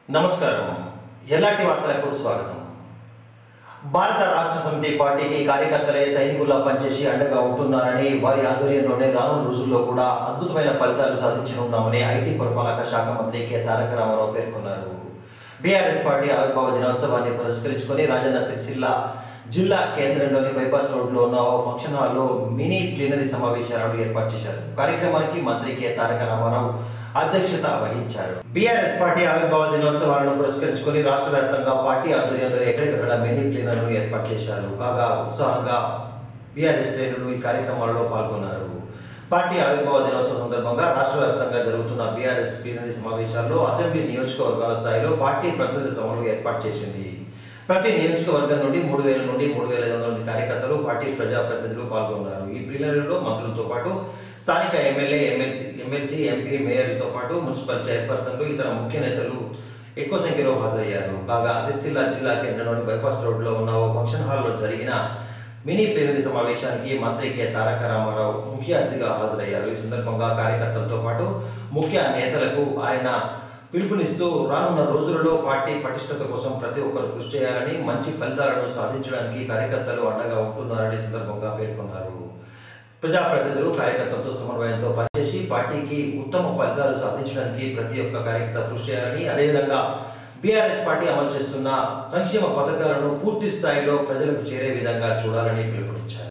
నమస్కారం ఎలాంటి వార్తలకు స్వాగతం భారత రాష్ట్ర సమితి పార్టీకి కార్యకర్తలే సైనికుల్లా పనిచేసి అండగా ఉంటున్నారని వారి ఆధ్వర్యంలోనే రానున్న రోజుల్లో కూడా అద్భుతమైన ఫలితాలు సాధించనున్నామని ఐటీ పురపాలక శాఖ మంత్రి కె తారక రామారావు పేర్కొన్నారు బీఆర్ఎస్ పార్టీ ఆవిర్భావ దినోత్సవాన్ని పురస్కరించుకొని రాజన్న సిరిసిల్ల జిల్లా కేంద్రంలోని బైపాస్ రోడ్లో ఉన్న ఓ ఫంక్షన్ హాల్లో మినీ ప్లీనరీ సమావేశాలను ఏర్పాటు చేశారు కార్యక్రమానికి మంత్రి కె తారక రామారావు అధ్యక్షత వహించారు బీఆర్ఎస్ పార్టీ ఆవిర్భావ దినోత్సవాలను పురస్కరించుకొని రాష్ట్ర వ్యాప్తంగా పార్టీ ఆధ్వర్యంలో ఎక్కడికక్కడ మినీ ప్లీనర్ను ఏర్పాటు చేశారు కాగా ఉత్సాహంగా బీఆర్ఎస్ శ్రేణులు ఈ కార్యక్రమాలలో పాల్గొన్నారు పార్టీ ఆవిర్భావ దినోత్సవం సందర్భంగా రాష్ట్ర వ్యాప్తంగా జరుగుతున్న బీఆర్ఎస్ ప్లీనరీ సమావేశాల్లో అసెంబ్లీ నియోజకవర్గాల స్థాయిలో పార్టీ ప్రతినిధి సభలు ఏర్పాటు చేసింది ప్రతి నియోజకవర్గం నుండి మూడు వేల నుండి మూడు వేల ఐదు వందల మంది కార్యకర్తలు పార్టీ ప్రజాప్రతినిధులు పాల్గొన్నారు ఈ ప్లీనరీలో మంత్రులతో పాటు స్థానిక ఎమ్మెల్యే ఎమ్మెల్సీ ఎమ్మెల్సీ ఎంపీ మేయర్లతో పాటు మున్సిపల్ చైర్పర్సన్లు ఇతర ముఖ్య నేతలు ఎక్కువ సంఖ్యలో హాజరయ్యారు కాగా సిరిసిల్ల జిల్లా కేంద్రంలోని బైపాస్ రోడ్లో ఉన్న ఓ ఫంక్షన్ హాల్లో జరిగిన మినీ ప్లీనరీ సమావేశానికి మంత్రి కె తారక రామారావు ముఖ్య అతిథిగా హాజరయ్యారు ఈ సందర్భంగా కార్యకర్తలతో పాటు ముఖ్య నేతలకు ఆయన పిలుపునిస్తూ రానున్న రోజులలో పార్టీ పటిష్టత కోసం ప్రతి ఒక్కరు కృషి చేయాలని మంచి ఫలితాలను సాధించడానికి కార్యకర్తలు అండగా ఉంటున్నారని ఈ సందర్భంగా పేర్కొన్నారు ప్రజాప్రతినిధులు కార్యకర్తలతో సమన్వయంతో పనిచేసి పార్టీకి ఉత్తమ ఫలితాలు సాధించడానికి ప్రతి ఒక్క కార్యకర్త కృషి చేయాలని అదేవిధంగా బీఆర్ఎస్ పార్టీ అమలు చేస్తున్న సంక్షేమ పథకాలను పూర్తి స్థాయిలో ప్రజలకు చేరే విధంగా చూడాలని పిలుపునిచ్చారు